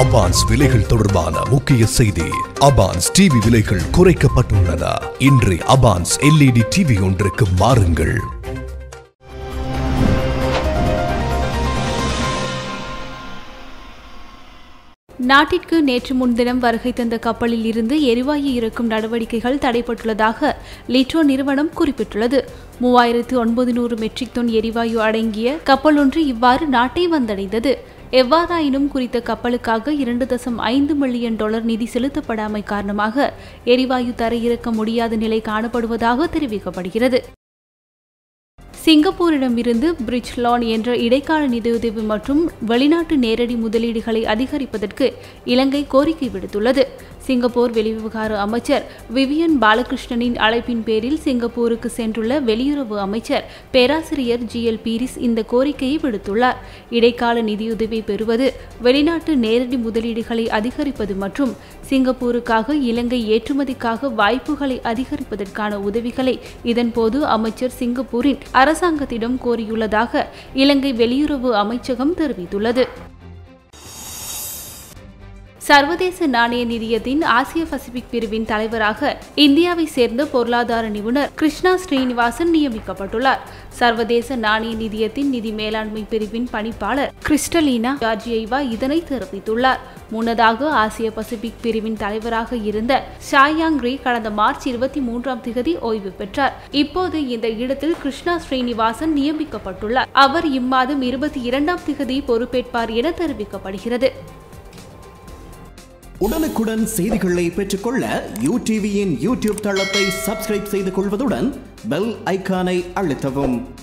அபான்ஸ் விலைகள் தொடர்பான முக்கிய செய்தி அபான்ஸ் டிவி விலைகள் குறைக்கப்பட்டுள்ளன இன்று அபான்ஸ் எல்இடி டிவி ஒன்றுக்கு மாறுங்கள் நாட்டிற்கு நேற்று முன்தினம் வருகை தந்த கப்பலில் இருந்து எரிவாயு இறக்கும் நடவடிக்கைகள் தடைப்பட்டுள்ளதாக லிட்ரோ நிறுவனம் குறிப்பிட்டுள்ளது மூவாயிரத்து ஒன்பது நூறு மெட்ரிக் டன் எரிவாயு அடங்கிய கப்பல் ஒன்று இவ்வாறு நாட்டை வந்தடைந்தது எவ்வாறாயினும் குறித்த கப்பலுக்காக இரண்டு தசம் ஐந்து மில்லியன் டாலர் நிதி செலுத்தப்படாமை காரணமாக எரிவாயு தரையிறக்க முடியாத நிலை காணப்படுவதாக தெரிவிக்கப்படுகிறது சிங்கப்பூரிடமிருந்து பிரிட்ஜ் லோன் என்ற இடைக்கால நிதியுதவி மற்றும் வெளிநாட்டு நேரடி முதலீடுகளை அதிகரிப்பதற்கு இலங்கை கோரிக்கை விடுத்துள்ளது சிங்கப்பூர் வெளிவிவகார அமைச்சர் விவியன் பாலகிருஷ்ணனின் அழைப்பின் பேரில் சிங்கப்பூருக்கு சென்றுள்ள வெளியுறவு அமைச்சர் பேராசிரியர் ஜி எல் பீரிஸ் இந்த கோரிக்கையை விடுத்துள்ளார் இடைக்கால நிதியுதவி பெறுவது வெளிநாட்டு நேரடி முதலீடுகளை அதிகரிப்பது மற்றும் சிங்கப்பூருக்காக இலங்கை ஏற்றுமதிக்காக வாய்ப்புகளை அதிகரிப்பதற்கான உதவிகளை இதன்போது அமைச்சர் சிங்கப்பூரின் அரசாங்கத்திடம் கோரியுள்ளதாக இலங்கை வெளியுறவு அமைச்சகம் தெரிவித்துள்ளது சர்வதேச நாணய நிதியத்தின் ஆசிய பசிபிக் பிரிவின் தலைவராக இந்தியாவை சேர்ந்த பொருளாதார நிபுணர் கிருஷ்ணா ஸ்ரீனிவாசன் நியமிக்கப்பட்டுள்ளார் சர்வதேச நாணய நிதியத்தின் நிதி மேலாண்மை பிரிவின் பணிப்பாளர் கிறிஸ்டலீனா ஜார்ஜியைவா இதனை தெரிவித்துள்ளார் முன்னதாக ஆசிய பசிபிக் பிரிவின் தலைவராக இருந்த ஷாயாங் ரே கடந்த மார்ச் இருபத்தி மூன்றாம் திகதி ஓய்வு பெற்றார் இப்போது இந்த இடத்தில் கிருஷ்ணா ஸ்ரீனிவாசன் நியமிக்கப்பட்டுள்ளார் அவர் இம்மாதம் இருபத்தி இரண்டாம் திகதி பொறுப்பேற்பார் என தெரிவிக்கப்படுகிறது உடனுக்குடன் செய்திகளை பெற்றுக்கொள்ள யூ டிவியின் யூடியூப் தளத்தை சப்ஸ்கிரைப் செய்து கொள்வதுடன் பெல் ஐகானை அழுத்தவும்